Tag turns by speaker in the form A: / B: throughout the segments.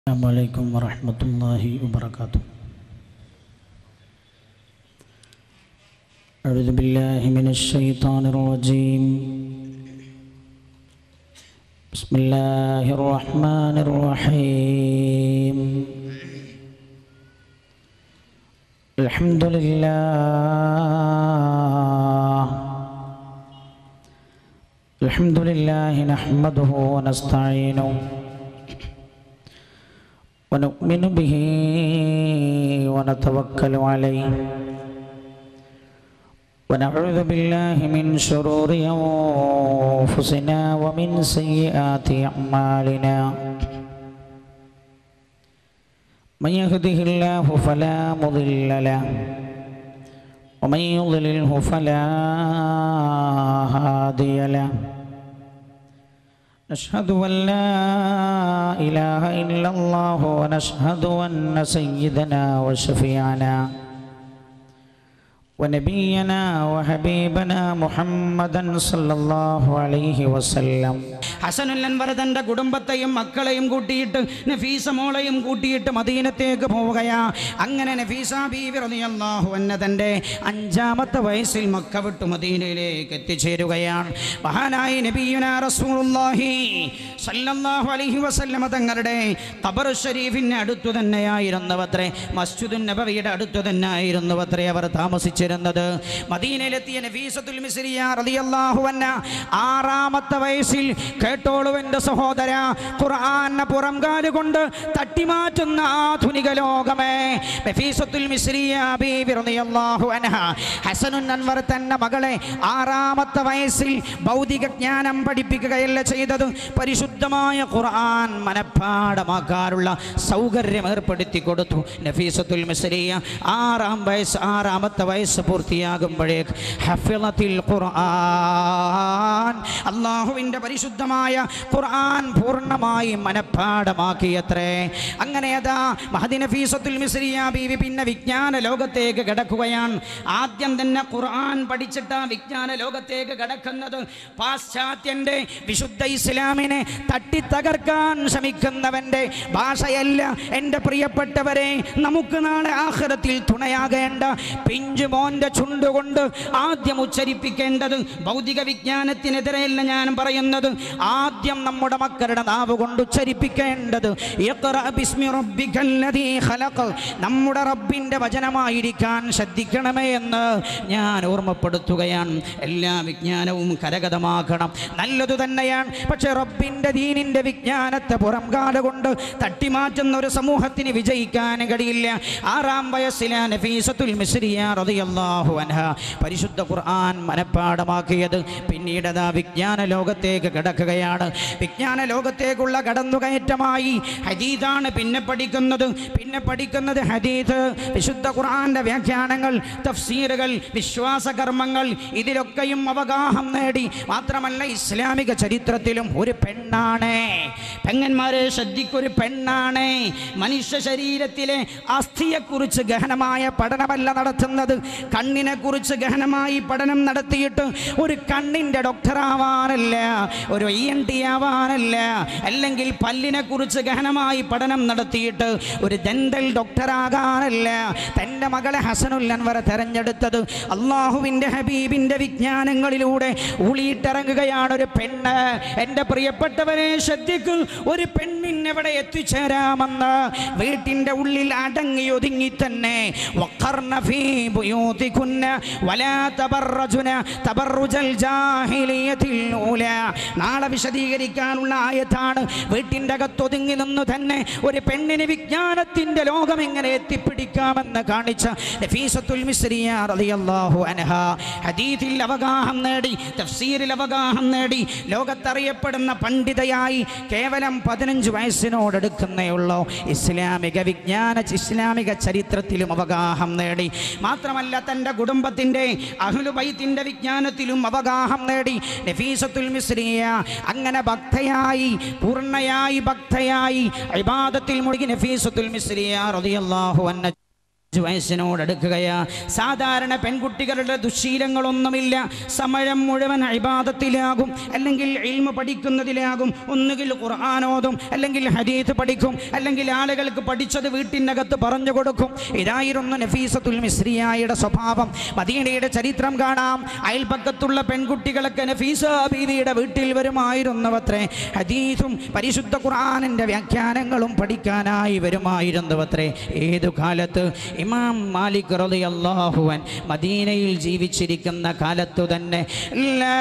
A: السلام عليكم ورحمة الله وبركاته أعوذ بالله من الشيطان الرجيم بسم الله الرحمن الرحيم الحمد لله الحمد لله نحمده ونستعينه ونؤمن به ونتوكل عليه ونعوذ بالله من شرور أنفسنا ومن سيئات أعمالنا من يهده الله فلا مضل له ومن يضلله فلا هادي له نشهد أن لا إله إلا الله ونشهد أن سيدنا وشفيعنا ونبينا وحبيبنا محمدا صلى الله عليه وسلم
B: ഹസനുൽ അൻവർ തന്റെ കുടുംബത്തെയും മക്കളെയും കൂട്ടിയിട്ട് നഫീസ മോളെയും കൂട്ടിയിട്ട് മദീനത്തേക്ക് പോവുകയാ അങ്ങനെ നഫീസ ബീവി റളിയല്ലാഹു അൻഹ തന്റെ അഞ്ചാമത്തെ വയസ്സിൽ മക്ക വിട്ടു മദീനയിലേക്ക് എത്തിച്ചേരുകയാണ് മഹാനായി നബിയുന റസൂലുള്ളാഹി സല്ലല്ലാഹു അലൈഹി വസല്ലമ തങ്ങളുടെ ഖബർ ഷരീഫിന് അടുത്തു തന്നെയായിരുന്നവത്രേ മസ്ജിദുൻ നബവിയുടെ അടുത്തു തന്നെയായിരുന്നവത്രേ അവർ താമസിച്ചിരുന്നത് മദീനയിലെത്തിയ നഫീസത്തുൽ മിസ്രിയ റളിയല്ലാഹു അൻഹ ആറാമത്തെ വയസ്സിൽ കേട്ടോളൂ എൻ്റെ സഹോദര ഖുർആനെ പുറംകാല് കൊണ്ട് തട്ടിമാറ്റുന്ന ആധുനിക ലോകമേ നഫീസത്തുൽ മിസ്രിയ ബീവി റളിയല്ലാഹു അൻഹ ഹസനുൻ അൻവർ തന്റെ മകളെ ആറാമത്തെ വയസ്സിൽ ഭൗതിക ജ്ഞാനം പഠിപ്പിക്കുകയല്ല ചെയ്തത് പരിശുദ്ധമായ ഖുർആൻ മനഃപ്പാടമാക്കാനുള്ള സൗകര്യം ഏർപ്പെടുത്തി കൊടുത്തു നഫീസത്തുൽ മിസ്രിയ ആറാം വയസ്സ് ആറാമത്തെ വയസ്സ് പൂർത്തിയാകുമ്പോഴേക്ക് ഹഫിളത്തിൽ ഖുർആൻ അള്ളാഹുവിൻ്റെ പരിശുദ്ധമായ ഖുർആൻ പൂർണ്ണമായി മനഃപ്പാടമാക്കിയത്രേ അങ്ങനെ അതാ മഹദി നഫീസത്തുൽ മിസ്രിയ ബീവി പിന്നെ വിജ്ഞാന ലോകത്തേക്ക് കിടക്കുകയാണ് ആദ്യം തന്നെ ഖുർആൻ പഠിച്ചിട്ട് ആ വിജ്ഞാന ലോകത്തേക്ക് കിടക്കുന്നത് പാശ്ചാത്യൻ്റെ വിശുദ്ധ ഇസ്ലാമിനെ തട്ടിത്തകർക്കാൻ ശ്രമിക്കുന്നവൻ്റെ ഭാഷയല്ല എൻ്റെ പ്രിയപ്പെട്ടവരെ നമുക്ക് നാളെ ആഹ്റത്തിൽ തുണയാകേണ്ട പിഞ്ചു മോൻ്റെ ചുണ്ടുകൊണ്ട് ആദ്യം ഉച്ചരിപ്പിക്കേണ്ടത് ഭൗതിക വിജ്ഞാനത്തിനെതിരെയല്ല ഞാൻ പറയുന്നത് ആദ്യം നമ്മുടെ മക്കളുടെ നാവ് കൊണ്ട് ഉച്ചരിപ്പിക്കേണ്ടത് ഇഖ്റ ബിസ്മി റബ്ബിക്കൽ ലദീ ഖലഖ്. നമ്മുടെ റബ്ബിൻ്റെ വചനമായിരിക്കാൻ ശ്രദ്ധിക്കണമേ എന്ന് ഞാൻ ഓർമ്മപ്പെടുത്തുകയാണ് എല്ലാ വിജ്ഞാനവും കരഗതമാക്കണം നല്ലതു തന്നെയാണ് പക്ഷെ റബ്ബിൻ്റെ ദീനിൻ്റെ വിജ്ഞാനത്തെ പുറം കൊണ്ട് തട്ടിമാറ്റുന്ന ഒരു സമൂഹത്തിന് വിജയിക്കാൻ കഴിയില്ല ആറാം വയസ്സിലെ നഫീസത്തുൽ മിസ്രിയ റളിയല്ലാഹു അൻഹ പരിശുദ്ധ ഖുർആൻ മനഃപ്പാടമാക്കിയത് പിന്നീട് അതാ വിജ്ഞാന ലോകത്തേക്ക് കിടക്കുകയാണ് വിജ്ഞാന ലോകത്തേക്കുള്ള കടന്നുകയറ്റമായി ഹദീദാണ് പിന്നെ പഠിക്കുന്നത് പിന്നെ പഠിക്കുന്നത് ഹദീദ് വിശുദ്ധ ഖുർആന്റെ വ്യാഖ്യാനങ്ങൾ തഫ്സീറുകൾ വിശ്വാസകർമ്മങ്ങൾ ഇതിലൊക്കെയും അവഗാഹം നേടി മാത്രമല്ല ഇസ്ലാമിക ചരിത്രത്തിലും ഒരു പെണ്ണാണ് പെങ്ങന്മാരെ ശ്രദ്ധിക്കൊരു പെണ്ണാണ് മനുഷ്യ ശരീരത്തിലെ അസ്ഥിയെക്കുറിച്ച് ഗഹനമായ പഠനമല്ല നടത്തുന്നത് കണ്ണിനെ കുറിച്ച് ഗഹനമായി പഠനം നടത്തിയിട്ട് ഒരു കണ്ണിൻ്റെ ഡോക്ടറാവാനല്ല ഒരു ഇ എൻ ടി ആവാനല്ല അല്ലെങ്കിൽ പല്ലിനെ കുറിച്ച് ഗഹനമായി പഠനം നടത്തിയിട്ട് ഒരു ദന്തൽ ഡോക്ടറാകാനല്ല തൻ്റെ മകളെ ഹസനുൽ അൻവർ തെരഞ്ഞെടുത്തത് അള്ളാഹുവിൻ്റെ ഹബീബിൻ്റെ വിജ്ഞാനങ്ങളിലൂടെ ഉളിയിട്ടിറങ്ങുകയാണ് ഒരു പെണ്ണ് എൻ്റെ പ്രിയപ്പെട്ടവരെ ശ്രദ്ധിക്കൂ ഒരു പെണ്ണിന് എവിടെ എത്തിച്ചേരാമെന്ന് വീട്ടിൻ്റെ ഉള്ളിൽ അടങ്ങി ഒതുങ്ങി തന്നെ വഖർന ഫീ ബുയൂതികുന്ന വലാ തബറജുന തബറുജൽ ജാഹിലിയത്തിൽ ഊല നാളെ വിശദീകരിക്കാനുള്ള ആയത്താണ് വീട്ടിൻ്റെ അകത്തൊതുങ്ങി നിന്ന് തന്നെ ഒരു പെണ്ണിന് വിജ്ഞാനത്തിൻ്റെ ലോകം എങ്ങനെ എത്തിപ്പിടിക്കാമെന്ന് കാണിച്ച നഫീസത്തുൽ മിസ്രിയ റളിയല്ലാഹു അൻഹ ഹദീഥിൽ അവഗാഹം നേടി തഫ്സീരിൽ അവഗാഹം നേടി ലോകത്തറിയപ്പെടുന്ന പണ്ഡിതയായി കേവലം പതിനഞ്ച് വയസ്സിനോടെടുക്കുന്നേ ഉള്ളൂ ഇസ്ലാമിക വിജ്ഞാന ഇസ്ലാമിക ചരിത്രത്തിലും അവഗാഹം നേടി മാത്രമല്ല തൻ്റെ കുടുംബത്തിൻ്റെ അഹ്ലുബൈത്തിൻ്റെ വിജ്ഞാനത്തിലും അവഗാഹം നേടി നഫീസത്തുൽ മിസ്രിയ അങ്ങനെ ഭക്തയായി പൂർണ്ണയായി ഭക്തയായി ഇബാദത്തിൽ മുഴുകി നഫീസത്തുൽ മിസ്രിയ റളിയല്ലാഹു അൻഹ അഞ്ച് വയസ്സിനോടടുക്കുകയാ സാധാരണ പെൺകുട്ടികളുടെ ദുശീലങ്ങളൊന്നുമില്ല സമയം മുഴുവൻ അഴിബാദത്തിലാകും അല്ലെങ്കിൽ ഇൽമ പഠിക്കുന്നതിലാകും ഒന്നുകിൽ ഖുർആാനോതും അല്ലെങ്കിൽ ഹദീത്ത് പഠിക്കും അല്ലെങ്കിൽ ആളുകൾക്ക് പഠിച്ചത് വീട്ടിനകത്ത് പറഞ്ഞു കൊടുക്കും ഇതായിരുന്നു നഫീസത്തുൽ മിസ്രിയായുടെ സ്വഭാവം മദീനയുടെ ചരിത്രം കാണാം അയൽപക്കത്തുള്ള പെൺകുട്ടികളൊക്കെ നഫീസ ബീവിയുടെ വീട്ടിൽ വരുമായിരുന്നവത്രേ ഹദീസും പരിശുദ്ധ ഖുർആാനിൻ്റെ വ്യാഖ്യാനങ്ങളും പഠിക്കാനായി വരുമായിരുന്നവത്രേ ഏതു കാലത്ത് ഇമാം മാലിക് റളിയല്ലാഹുവൻ മദീനയിൽ ജീവിച്ചിരിക്കുന്ന കാലത്തു തന്നെ ലാ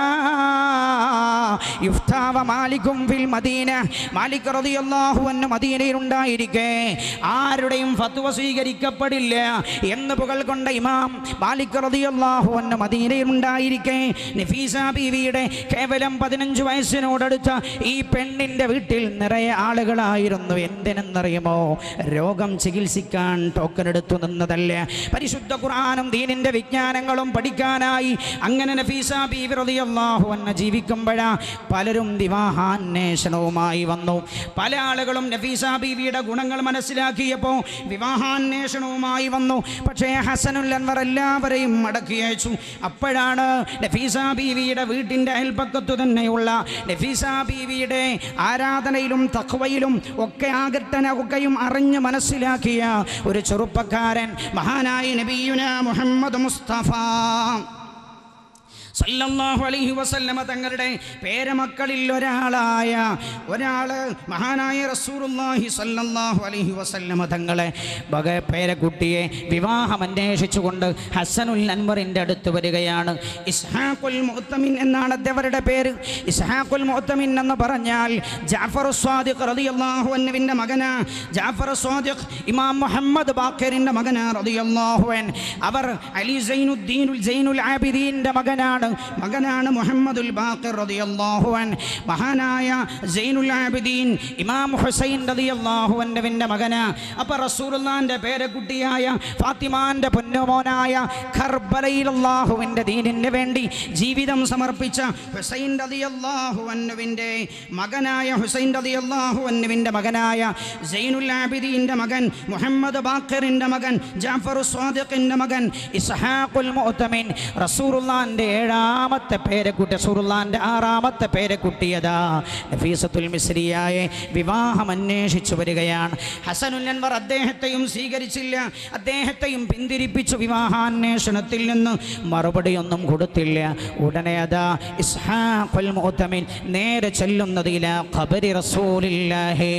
B: യുഫ്താവ മാലിക്കും ഫിൽ മദീന മാലിക് റളിയല്ലാഹുവൻ മദീനയിൽ ഉണ്ടായിരിക്കെ ആരുടെയും ഫത്വ സ്വീകരിക്കപ്പെടില്ല എന്ന് പുകൾ കൊണ്ട ഇമാം മാലിക് റളിയല്ലാഹുവൻ മദീനയിൽ ഉണ്ടായിരിക്കെ നഫീസ ബീവിയുടെ കേവലം പതിനഞ്ച് വയസ്സിനോടടുത്ത ഈ പെണ്ണിൻ്റെ വീട്ടിൽ നിറയെ ആളുകളായിരുന്നു എന്തിനെന്നറിയുമോ രോഗം ചികിത്സിക്കാൻ ടോക്കൺ എടുത്തു നിന്നതല്ല പരിശുദ്ധ ഖുർആാനും ദീനിൻ്റെ വിജ്ഞാനങ്ങളും പഠിക്കാനായി അങ്ങനെ നഫീസ ബീവി റളിയല്ലാഹു അൻഹ ജീവിക്കുമ്പോഴാ പലരും വിവാഹാന്വേഷണവുമായി വന്നു പല ആളുകളും നഫീസ ബീവിയുടെ ഗുണങ്ങൾ മനസ്സിലാക്കിയപ്പോൾ വിവാഹാന്വേഷണവുമായി വന്നു പക്ഷേ ഹസനുൽ അൻവർ എല്ലാവരെയും മടക്കി അയച്ചു അപ്പോഴാണ് നഫീസ ബീവിയുടെ വീട്ടിൻ്റെ അയൽപ്പക്കത്തു തന്നെയുള്ള നഫീസ ബീവിയുടെ ആരാധനയിലും തഖ്വയിലും ഒക്കെ ആകർത്തനൊക്കെയും അറിഞ്ഞ് മനസ്സിലാക്കിയ ഒരു ചെറുപ്പക്കാരൻ മഹാനായ നബിയുന മുഹമ്മദ് മുസ്തഫ സല്ലല്ലാഹു അലൈഹി വസല്ലമ തങ്ങളുടെ പേരമക്കളിൽ ഒരാളായ ഒരാൾ മഹാനായ റസൂലുള്ളാഹി സല്ലല്ലാഹു അലൈഹി വസല്ലമ തങ്ങളെ വക പേരക്കുട്ടിയെ വിവാഹം അന്വേഷിച്ചുകൊണ്ട് ഹസനുൽ അൻവറിൻ്റെ അടുത്ത് വരികയാണ് ഇസ്ഹാഖുൽ മുഅത്തമിൻ എന്നാണ് അദ്ദേഹരുടെ പേര് ഇസ്ഹാഖുൽ മുഅത്തമിൻ എന്ന് പറഞ്ഞാൽ ജാഫർ സ്വാദിഖ് റളിയല്ലാഹു അൻഹുവിൻ്റെ മകനാ ജാഫർ സ്വാദിഖ് ഇമാം മുഹമ്മദ് ബാക്കറിൻ്റെ മകനാ റളിയല്ലാഹു അൻ അവർ അലി സൈനുദ്ദീനുൽ സൈനുൽ ആബിദീൻ്റെ മകനാണ് മകനാണ് മുഹമ്മദുൽ ബാഖിർ റളിയല്ലാഹു അൻ മഹാനായ സൈനുൽ ആബിദീൻ ഇമാം ഹുസൈൻ റളിയല്ലാഹു അൻഹുവിൻ്റെ മകനാ അപ്പോൾ റസൂലുള്ളാഹിൻ്റെ പേരക്കുട്ടിയായ ഫാത്തിമാൻ്റെ പൊന്നുമോനായ ഖർബലയിൽ അല്ലാഹുവിൻ്റെ ദീനിന് വേണ്ടി ജീവിതം സമർപ്പിച്ച ഹുസൈൻ റളിയല്ലാഹു അൻഹുവിൻ്റെ മകനായ ഹുസൈൻ റളിയല്ലാഹു അൻഹുവിൻ്റെ മകനായ സൈനുൽ ആബിദീൻ്റെ മകൻ മുഹമ്മദ് ബാഖിറിൻ്റെ മകൻ ജാഫർ സ്വാദിഖിൻ്റെ മകൻ ഇസ്ഹാഖുൽ മുഅ്തമിൻ റസൂലുള്ളാഹിൻ്റെ ഏഴാമത്തെ പേരക്കുട്ടി റസൂലുള്ളാഹിൻ്റെ ആറാമത്തെ പേരക്കുട്ടിയതാ നഫീസത്തുൽ മിസ്രിയായെ വിവാഹം അന്വേഷിച്ചു വരികയാണ് ഹസനുൽ അൻവർ അദ്ദേഹത്തെയും സ്വീകരിച്ചില്ല അദ്ദേഹത്തെയും പിന്തിരിപ്പിച്ചു വിവാഹാന്വേഷണത്തിൽ നിന്ന് മറുപടിയൊന്നും കൊടുത്തില്ല ഉടനെ അതാ ഇസ്ഹാഖുൽ മുഅ്തമിൻ നേരെ ചെല്ലുന്നതില ഖബരി റസൂലില്ലാഹി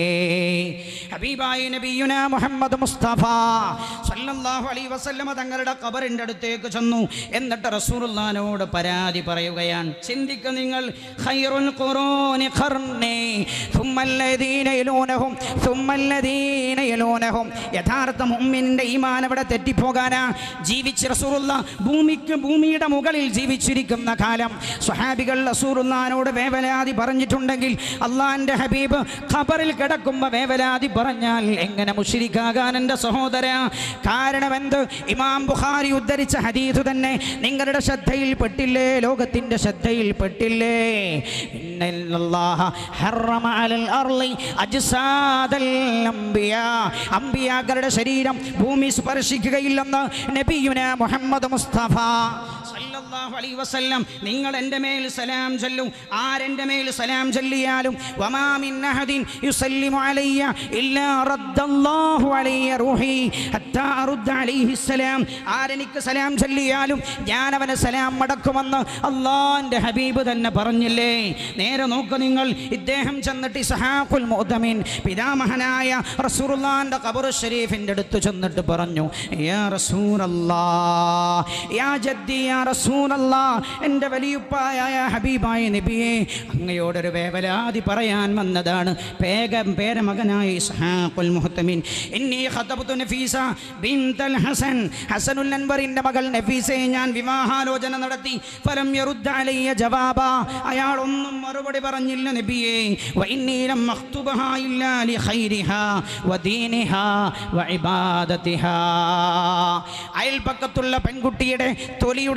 B: ഹബീബായി നബിയുന മുഹമ്മദ് മുസ്തഫ സല്ലല്ലാഹു അലൈഹി വസല്ലമ തങ്ങളുടെ ഖബറിൻ്റെ അടുത്തേക്ക് ചെന്നു എന്നിട്ട് റസൂലുള്ളാഹിനോട് പരാതി പറയുകയാണ് ചിന്തിക്കുക നിങ്ങൾ ഖൈറുൽ ഖുറൂനി ഖർനി സുമ്മല്ലദീന യലൂനഹും സുമ്മല്ലദീന യലൂനഹും യഥാർത്ഥ മുഅ്മിനിന്റെ ഈമാൻ അവിടെ തെറ്റിപ്പോകാനാ ജീവിച്ച് റസൂലുള്ള ഭൂമിക്ക് ഭൂമിയുടെ മുകളിൽ ജീവിച്ചിരിക്കുന്ന കാലം സ്വഹാബികൾ റസൂലുള്ളാഹിനോട് വേവലാതി പറഞ്ഞിട്ടുണ്ടെങ്കിൽ അള്ളാഹിൻ്റെ ഹബീബ് ഖബറിൽ കിടക്കുമ്പോൾ വേവലാതി പറഞ്ഞാൽ എങ്ങനെ മുഷിരിക്കാകാൻ എൻ്റെ സഹോദര കാരണം എന്ത് ഇമാം ബുഖാരി ഉദ്ധരിച്ച ഹദീസ് തന്നെ നിങ്ങളുടെ ശ്രദ്ധയിൽ പെട്ടില്ലേ ലോകത്തിൻ്റെ ശ്രദ്ധയിൽ പെട്ടില്ലേ ഇന്നല്ലാഹ ഹറമ അലൽ അർളി അജ്സാദൽ അംബിയാ അംബിയാക്കളുടെ ശരീരം ഭൂമി സ്പർശിക്കുകയില്ലെന്ന് നബിയുന മുഹമ്മദ് മുസ്തഫ സല്ലല്ലാഹു അലൈഹി വസല്ലം നിങ്ങൾ എൻ്റെ മേൽ സലാം ചൊല്ലും ആരെൻ്റെ മേൽ സലാം ചൊല്ലിയാലും വമാ മിൻ അഹദിൻ യുസല്ലിമു അലയ്യ ഇല്ലാ റദ്ദല്ലാഹു അലയ്യ റൂഹി ഹത്താ അറുദ്ദ അലൈഹി സലാം ആരെനിക്ക് സലാം ചൊല്ലിയാലും ഞാൻ അവന് സലാം മടക്കുമെന്ന് അള്ളാഹിൻ്റെ ഹബീബ് തന്നെ പറഞ്ഞില്ലേ നേരെ നോക്ക് നിങ്ങൾ ഇദ്ദേഹം ചെന്നിട്ട് ഇസ്ഹാഖുൽ മുഅ്തമിൻ പിതാമഹനായ റസൂലുള്ളാഹിൻ്റെ ഖബർ ഷരീഫിൻ്റെ അടുത്ത് ചെന്നിട്ട് പറഞ്ഞു യാ റസൂലല്ലാ യാ ജദ്ദി യാ റസൂലല്ലാ എൻ്റെ വലിയുപ്പായ ഹബീബായ നബിയെ അങ്ങയോടൊരു വേവലാതി പറയാൻ വന്നതാണ് പേഗം പേരമകനായ ഇസ്ഹാഖുൽ മുഹത്തമിൻ ഇന്നി ഖതബ്തു നഫീസ ബിൻതൽ ഹസൻ ഹസനുൽ അൻവറിൻ്റെ മകൾ നഫീസയെ ഞാൻ വിവാഹാലോചന നടത്തി ഫലം യറുദ്ദ അലയ്യ ജവാബ അയാൾ ഒന്നും മറുപടി പറഞ്ഞില്ല നബിയെ വഇന്നീ ലം മഖ്തുബഹാ ഇല്ലാ ലിഖൈരിഹാ വദീനിഹാ വഇബാദതിഹാ അയൽപക്കത്തുള്ള പെൺകുട്ടിയുടെ തൊലിയുടെ നിറം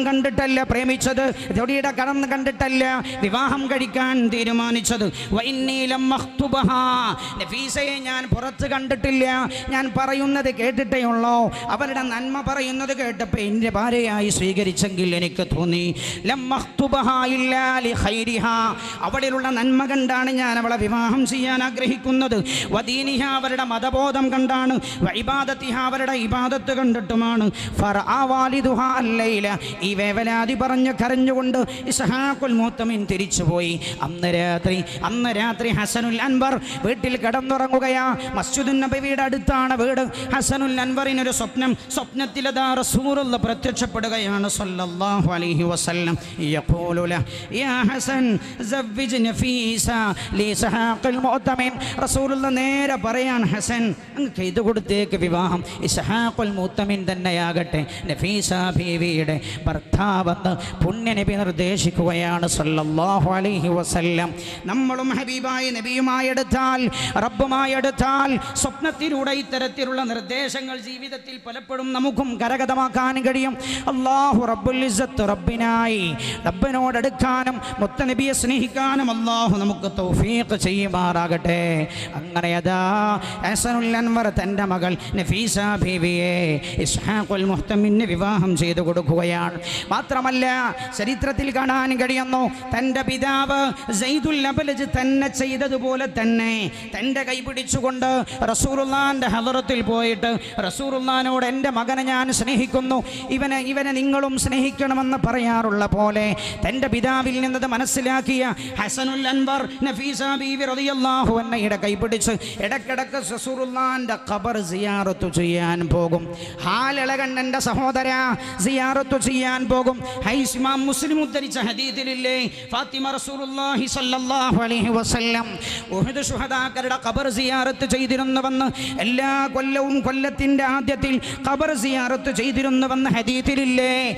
B: കണ്ടിട്ടല്ല പ്രേമിച്ചത് ജോഡിയുടെ കടന്ന് കണ്ടിട്ടല്ല വിവാഹം കഴിക്കാൻ തീരുമാനിച്ചത് വൈന്നീലം മഖ്തുബഹാ. നഫീസയെ ഞാൻ പുറത്ത് കണ്ടിട്ടില്ല ഞാൻ പറയുന്നത് കേട്ടിട്ടേ ഉള്ളൂ അവരുടെ നന്മ പറയുന്നത് കേട്ടപ്പോൾ എൻ്റെ ഭാര്യയായി സ്വീകരിച്ചെങ്കിൽ എനിക്ക് തോന്നി ലം മഖ്തുബഹാ ഇല്ലാ ലി ഖൈരിഹാ. അവളിലുള്ള നന്മ കണ്ടാണ് ഞാൻ അവളെ വിവാഹം ചെയ്യാൻ ആഗ്രഹിക്കുന്നത് വദീനിഹ അവരുടെ മതബോധം കണ്ടാണ് വൈബാദത്തിഹ അവരുടെ ഇബാദത്ത് കണ്ടിട്ടുമാണ് ഫറആ വാലിദുഹ അല്ലൈല ഈ വേവലാതി പറഞ്ഞ് കരഞ്ഞുകൊണ്ട് ഇസ്ഹാഖുൽ മൂത്തമിൻ തിരിച്ചുപോയി അന്ന് രാത്രി അന്ന് രാത്രി ഹസനുൽ അൻവർ വീട്ടിൽ കിടന്നുറങ്ങുകയാ മസ്ജിദുൻ നബവിയുടെ അടുത്താണ് വീട് ഹസനുൽ അൻവറിനൊരു സ്വപ്നം സ്വപ്നത്തിലതാ റസൂലുള്ള പ്രത്യക്ഷപ്പെടുകയാണ് സല്ലല്ലാഹു അലൈഹി വസല്ലം യഖൂലു ലഹ യാ ഹസൻ സവ്വിജ് നഫീസ ലി ഇസ്ഹാഖുൽ മൂത്തമിൻ റസൂലുള്ള നേരെ പറയാൻ ഹസൻ അങ്ങ് ചെയ്തു കൊടുത്തേക്ക് വിവാഹം ഇസ്ഹാഖുൽ മൂത്തമിൻ തന്നെയാകട്ടെ നഫീസ ബീവിയുടെ ഭർത്താവെന്ന് പുണ്യനബി നിർദ്ദേശിക്കുകയാണ് സല്ലല്ലാഹു അലൈഹി വസല്ലം നമ്മളും ഹബീബായി നബിയുമായി എടുത്താൽ റബ്ബുമായി എടുത്താൽ സ്വപ്നത്തിലൂടെ ഇത്തരത്തിലുള്ള നിർദ്ദേശങ്ങൾ ജീവിതത്തിൽ പലപ്പോഴും നമുക്കും കരഗതമാക്കാൻ കഴിയും അള്ളാഹു റബ്ബുൽ ഇസ്സത്ത് റബ്ബിനായി റബ്ബിനോട് എടുക്കാനും മുത്തനബിയെ സ്നേഹിക്കാനും അള്ളാഹു നമുക്ക് തൗഫീഖ് ചെയ്യുമാറാകട്ടെ അങ്ങനെ അതാ ഹസനുൽ അൻവർ തൻ്റെ മകൾ നഫീസ ബീവിയെ ഇസ്ഹാഖുൽ മുഹ്തമിന് വിവാഹം ചെയ്തു കൊടുക്കുകയാണ് മാത്രമല്ല ചരിത്രത്തിൽ കാണാൻ കഴിയുന്നു തൻ്റെ പിതാവ് സൈദുൽ അബലജ് തന്നെ ചെയ്തതുപോലെ തന്നെ തൻ്റെ കൈ പിടിച്ചുകൊണ്ട് റസൂറുല്ലാൻ്റെ ഹലറത്തിൽ പോയിട്ട് റസൂറുല്ലാനോട് എൻ്റെ മകനെ ഞാൻ സ്നേഹിക്കുന്നു ഇവനെ ഇവനെ നിങ്ങളും സ്നേഹിക്കണമെന്ന് പറയാറുള്ള പോലെ തൻ്റെ പിതാവിൽ നിന്നത് മനസ്സിലാക്കിയ ഹസനുൽ അൻവർ നഫീസ ബീവി റളിയല്ലാഹു അൻഹയുടെ കൈപിടിച്ച് ഇടക്കിടക്ക് റസൂറുല്ലാൻ്റെ ഖബർ സിയാറത്ത് ചെയ്യാൻ പോകും ഹാലിളകണ്ണൻ്റെ സഹോദര സിയാറത്ത് ചെയ്യാൻ പോകും ഹൈസ്മാം മുസ്ലിം ഉദ്ധരിച്ച ഹദീദിലില്ലേ ഫാത്തിമ റസൂലുള്ളാഹി സ്വല്ലല്ലാഹു അലൈഹി വസല്ലം ഉഹദ് ശുഹദാക്കളുടെ ഖബർ സിയാറത്ത് ചെയ്തിരുന്നുവെന്ന് എല്ലാ കൊല്ലവും കൊല്ലത്തിൻ്റെ ആദ്യത്തിൽ ഖബർ സിയാറത്ത് ചെയ്തിരുന്നുവെന്ന് ഹദീദിലില്ലേ